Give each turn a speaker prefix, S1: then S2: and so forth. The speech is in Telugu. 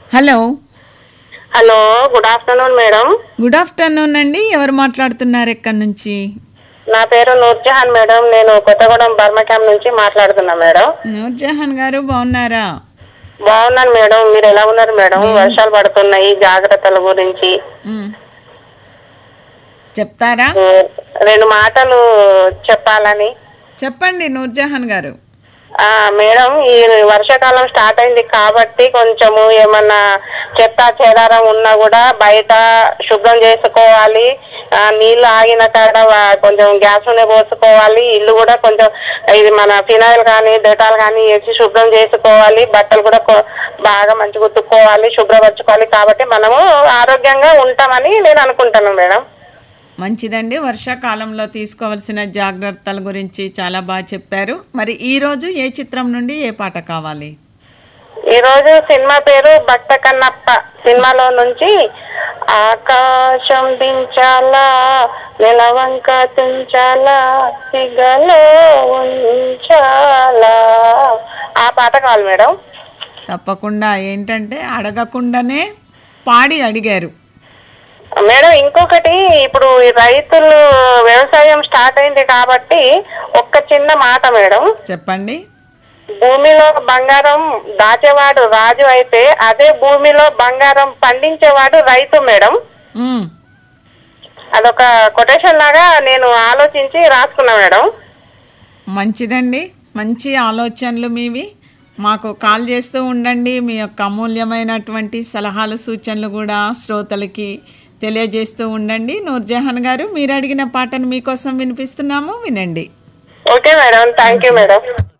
S1: Hello
S2: hello good afternoon madam
S1: good afternoon అండి ఎవరు మాట్లాడుతున్నారు ఎక్కడి నుంచి
S2: నా పేరు నూర్జహాన్ మేడం నేను కొత్తగూడెం బర్మా క్యాంప్ నుంచి మాట్లాడుతున్నా మేడం
S1: నూర్జహాన్ గారు బాగున్నారా
S2: బాగున్నాను మేడం మీరు ఎలా ఉన్నారు మేడం వర్షాలు పడుతున్నాయి జాగ్రత్తల గురించి
S1: మ్. చెప్తారా
S2: ఏ, రెండు మాటలు చెప్పాలని
S1: చెప్పండి నూర్జహాన్ గారు
S2: ఆ మేడం ఈ వర్షాకాలం స్టార్ట్ అయింది కాబట్టి కొంచెము ఏమన్నా చెత్త చెదారం ఉన్నా కూడా బయట శుభ్రం చేసుకోవాలి ఆ, నీళ్లు ఆగిన కాడ వా- కొంచెం గ్యాస్ నూనె పోసుకోవాలి ఇల్లు కూడా కొంచెం ఇది మన ఫినాయిల్ కానీ డెటాల్ కానీ వేసి శుభ్రం చేసుకోవాలి బట్టలు కూడా కొ- బాగా మంచిగా ఉతుక్కోవాలి శుభ్రపరచుకోవాలి కాబట్టి మనము ఆరోగ్యంగా ఉంటామని నేను అనుకుంటాను మేడం
S1: మంచిదండి వర్షాకాలంలో తీసుకోవాల్సిన జాగ్రత్తల గురించి చాలా బాగా చెప్పారు మరి ఈ రోజు ఏ చిత్రం నుండి ఏ పాట కావాలి
S2: ఈ రోజు సినిమా పేరు భక్త కన్నప్ప సినిమాలో నుంచి ఆకాశం దించాలా నెలవంక తుంచాలా సిగలో ఉంచాలా ఆ పాట కావాలి మేడం
S1: తప్పకుండా ఏంటంటే అడగకుండానే పాడి అడిగారు
S2: మేడం ఇంకొకటి ఇప్పుడు ఈ రైతులు వ్యవసాయం స్టార్ట్ అయింది కాబట్టి ఒక్క చిన్న మాట మేడం
S1: చెప్పండి
S2: భూమిలో బంగారం దాచేవాడు రాజు అయితే అదే భూమిలో బంగారం పండించేవాడు రైతు మేడం
S1: మ్.
S2: అదొక కొటేషన్ లాగా నేను ఆలోచించి రాసుకున్నా మేడం
S1: మంచిదండి మంచి ఆలోచనలు మీవి మాకు కాల్ చేస్తూ ఉండండి మీ యొక్క అమూల్యమైనటువంటి సలహాలు సూచనలు కూడా శ్రోతలకి తెలియజేస్తూ ఉండండి నూర్జహాన్ గారు మీరు అడిగిన పాటను మీకోసం వినిపిస్తున్నాము వినండి
S2: okay madam thank you madam